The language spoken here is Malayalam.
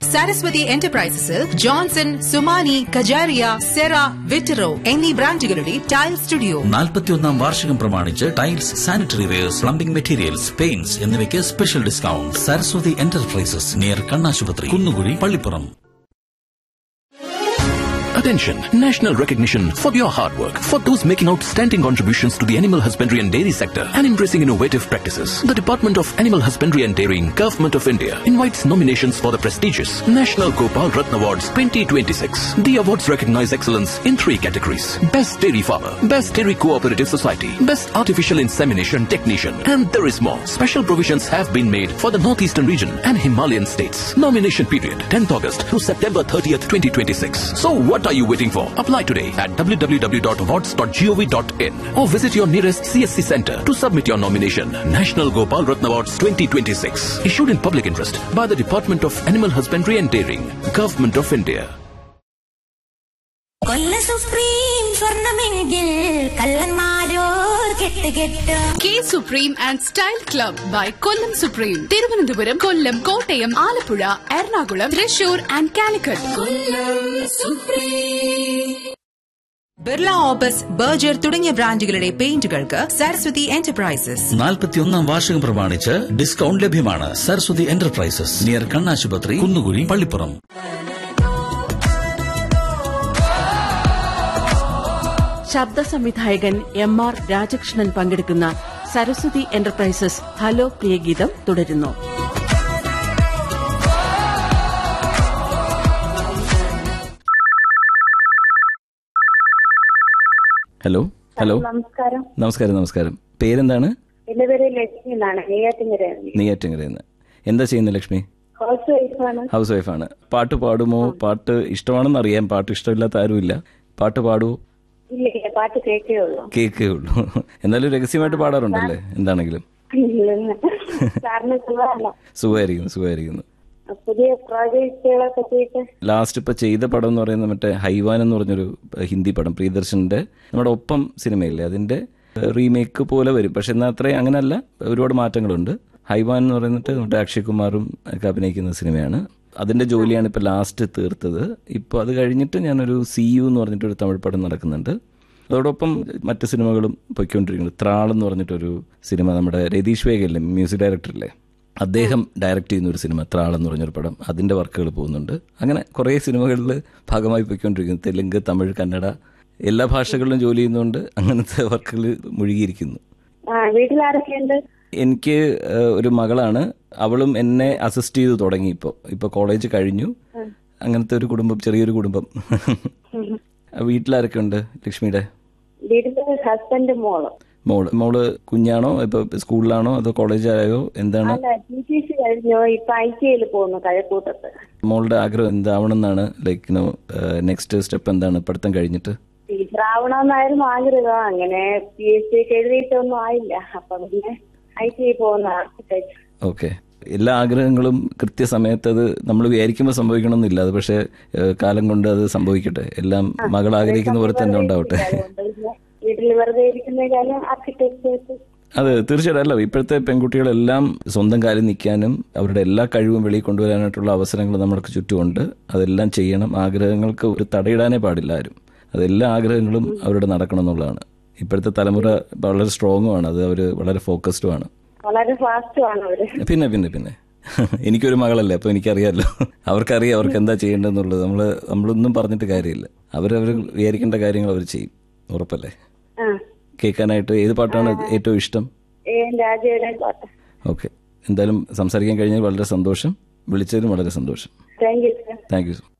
സരസ്വതി എന്റർപ്രൈസസിൽ ജോൺസൺ സുമാനി കജാരിയ സെറ വിറ്ററോ എന്നീ ബ്രാൻഡുകളുടെ ടൈൽ സ്റ്റുഡിയോ നാൽപ്പത്തിയൊന്നാം വാർഷികം പ്രമാണിച്ച് tiles sanitary wares plumbing materials paints എന്നിവയ്ക്ക് special discount Saraswathi enterprises near കണ്ണാശുപത്രി Kunnukuzhi Pallippuram Attention! National recognition for your hard work. For those making outstanding contributions to the animal husbandry and dairy sector and embracing innovative practices. The Department of Animal Husbandry and Dairying, Government of India invites nominations for the prestigious National Gopal Ratna Awards 2026. The awards recognize excellence in three categories. Best Dairy Farmer, Best Dairy Cooperative Society, Best Artificial Insemination Technician, and there is more. Special provisions have been made for the Northeastern region and Himalayan states. Nomination period 10th August to September 30th, 2026. So what are you waiting for? Apply today at www.awards.gov.in or visit your nearest CSC center to submit your nomination. National Gopal Ratna Awards 2026. Issued in public interest by the Department of Animal Husbandry and Dairying, Government of India. കൊല്ല സുപ്രീം സ്വർണമെങ്കിൽ കള്ളന്മാരോർ കെട്ട് കെട്ട് K supreme and style club by Kollam supreme Thiruvananthapuram Kollam Kottayam Alappuzha Ernakulam Thrissur and Calicut Birla opus Berger തുടങ്ങിയ ബ്രാൻഡുകളുടെ പെയിന്റുകൾക്ക് സരസ്വതി എന്റർപ്രൈസസ് നാൽപ്പത്തിയൊന്നാം വാർഷികം പ്രമാണിച്ച് ഡിസ്കൗണ്ട് ലഭ്യമാണ് സരസ്വതി എന്റർപ്രൈസസ് നിയർ കണ്ണാശുപത്രി കുന്നുകുഴി പള്ളിപ്പുറം ശബ്ദ സംവിധായകൻ എം ആർ രാജകൃഷ്ണൻ പങ്കെടുക്കുന്ന സരസ്വതി എന്റർപ്രൈസസ് ഹലോ പ്രിയഗീതം തുടരുന്നു ഹലോ ഹലോ നമസ്കാരം നമസ്കാരം നമസ്കാരം പേരെന്താണ് എന്റെ പേര് ലക്ഷ്മി എന്നാണ് നെയ്യാറ്റിങ്കര നെയ്യാറ്റിങ്കരയെന്ന് എന്താ ചെയ്യുന്നത് ലക്ഷ്മി ഹൗസ് വൈഫാണ് ഹൗസ് വൈഫാണ് പാട്ട് പാടുമോ പാട്ട് ഇഷ്ടമാണെന്ന് അറിയാം പാട്ട് ഇഷ്ടമില്ലാത്ത ആരുമില്ല പാട്ട് പാടുമോ ഇല്ല ഇല്ല പാട്ട് കേൾക്കേ ഉള്ളൂ കേക്കേ ഉള്ളൂ എന്നാലും രഹസ്യമായിട്ട് പാടാറുണ്ടല്ലേ എന്താണെങ്കിലും സാറിന് സുഖമല്ല സുഖമായിരിക്കുന്നു സുഖമായിരിക്കുന്നു പുതിയ പ്രോജക്റ്റുകളെ പറ്റിയിട്ട് ലാസ്റ്റ് ഇപ്പൊ ചെയ്ത പടം എന്ന് പറയുന്നത് മറ്റേ ഹൈവാൻ എന്ന് പറഞ്ഞൊരു ഹിന്ദി പടം പ്രിയദർശന്റെ നമ്മുടെ ഒപ്പം സിനിമയില്ലേ അതിന്റെ റീമേക്ക് പോലെ വരും പക്ഷെ എന്നാൽ അത്രയും അങ്ങനെയല്ല ഒരുപാട് മാറ്റങ്ങളുണ്ട് ഹൈവാൻ എന്ന് പറയുന്നിട്ട് നമ്മുടെ അക്ഷയ് കുമാറും ഒക്കെ അഭിനയിക്കുന്ന സിനിമയാണ് അതിന്റെ ജോലിയാണ് ഇപ്പൊ ലാസ്റ്റ് തീർത്തത് ഇപ്പോൾ അത് കഴിഞ്ഞിട്ട് ഞാനൊരു സി യു എന്ന് പറഞ്ഞിട്ടൊരു തമിഴ് പടം നടക്കുന്നുണ്ട് അതോടൊപ്പം മറ്റ് സിനിമകളും പൊയ്ക്കൊണ്ടിരിക്കുന്നത് ത്രാൾ എന്ന് പറഞ്ഞിട്ടൊരു സിനിമ നമ്മുടെ രതീഷ് വേഗല്ലേ മ്യൂസിക് ഡയറക്ടറില്ലേ അദ്ദേഹം ഡയറക്റ്റ് ചെയ്യുന്ന ഒരു സിനിമ ത്രാൾ എന്ന് പറഞ്ഞൊരു പടം അതിന്റെ വർക്കുകൾ പോകുന്നുണ്ട് അങ്ങനെ കുറേ സിനിമകളിൽ ഭാഗമായി പോയിക്കൊണ്ടിരിക്കുന്നു തെലുങ്ക് തമിഴ് കന്നഡ എല്ലാ ഭാഷകളിലും ജോലി ചെയ്യുന്നതുകൊണ്ട് അങ്ങനത്തെ വർക്കുകൾ മുഴുകിയിരിക്കുന്നു ആ വീട്ടിൽ ആരൊക്കെയുണ്ട് എനിക്ക് ഏഹ്, ഒരു മകളാണ് അവളും എന്നെ അസിസ്റ്റ് ചെയ്ത് തുടങ്ങി ഇപ്പോൾ ഇപ്പോൾ കോളേജ് കഴിഞ്ഞു അങ്ങനത്തെ ഒരു കുടുംബം ചെറിയൊരു കുടുംബം വീട്ടിലാരൊക്കെ ഉണ്ട് ലക്ഷ്മിയുടെ വീട്ടില് ഹസ്ബൻഡ് മോള് മോള് മോള് കുഞ്ഞാണോ ഇപ്പൊ സ്കൂളിലാണോ അതോ കോളേജായോ എന്താണ് അല്ല ടി ടി സി കഴിഞ്ഞു ഇപ്പൊ ഐ ടി ഐയിൽ പോകുന്നു കഴക്കൂട്ടത്ത് മോളുടെ ആഗ്രഹം എന്താവണമെന്നാണ് ലൈക്ക് നോ നെക്സ്റ്റ് സ്റ്റെപ്പ് എന്താണ് പഠിത്തം കഴിഞ്ഞിട്ട് ടീച്ചർ ആവണമെന്നായിരുന്നു ആഗ്രഹം അങ്ങനെ പി എസ് സി ഒക്കെ എഴുതിയിട്ടൊന്നും ആയില്ല അപ്പൊ പിന്നെ ഐ ടി ഐ പോകുന്ന ആർക്കിടെക്ട് ഓക്കെ എല്ലാ ആഗ്രഹങ്ങളും കൃത്യസമയത്ത് അത് നമ്മൾ വിചാരിക്കുമ്പോൾ സംഭവിക്കണമെന്നില്ല അത് പക്ഷേ ഏഹ്, കാലം കൊണ്ട് അത് സംഭവിക്കട്ടെ എല്ലാം മകൾ ആഗ്രഹിക്കുന്ന പോലെ തന്നെ ഉണ്ടാവട്ടെ വീട്ടിൽ വെറുതെ ഇരിക്കുന്നേക്കാളും ആർക്കിടെക്ട് അതെ തീർച്ചയായിട്ടും അല്ല ഇപ്പോഴത്തെ പെൺകുട്ടികളെല്ലാം സ്വന്തം കാലിൽ നിൽക്കാനും അവരുടെ എല്ലാ കഴിവും വെളിയിൽ കൊണ്ടുവരാനായിട്ടുള്ള അവസരങ്ങൾ നമ്മൾക്ക് ചുറ്റുമുണ്ട് അതെല്ലാം ചെയ്യണം ആഗ്രഹങ്ങൾക്ക് ഒരു തടയിടാനേ പാടില്ല ആരും അതെല്ലാ ആഗ്രഹങ്ങളും അവരുടെ നടക്കണം എന്നുള്ളതാണ് ഇപ്പോഴത്തെ തലമുറ വളരെ സ്ട്രോങ്ങുമാണ് അത് അവർ വളരെ ഫോക്കസ്ഡും ആണ് വളരെ ഫാസ്റ്റുമാണ് അവര് പിന്നെ പിന്നെ പിന്നെ എനിക്കൊരു മകളല്ലേ അപ്പൊ എനിക്കറിയാമല്ലോ അവർക്കറിയാം അവർക്ക് എന്താ ചെയ്യേണ്ടതെന്നുള്ളത് നമ്മൾ നമ്മളൊന്നും പറഞ്ഞിട്ട് കാര്യമില്ല അവരവർ വിചാരിക്കേണ്ട കാര്യങ്ങൾ അവർ ചെയ്യും ഉറപ്പല്ലേ ആ കേൾക്കാനായിട്ട് ഏത് പാട്ടാണ് ഏറ്റവും ഇഷ്ടം ഏ രാജയുടെ പാട്ട് ഓക്കെ എന്തായാലും സംസാരിക്കാൻ കഴിഞ്ഞാൽ വളരെ സന്തോഷം വിളിച്ചതിനും വളരെ സന്തോഷം thank you sir thank U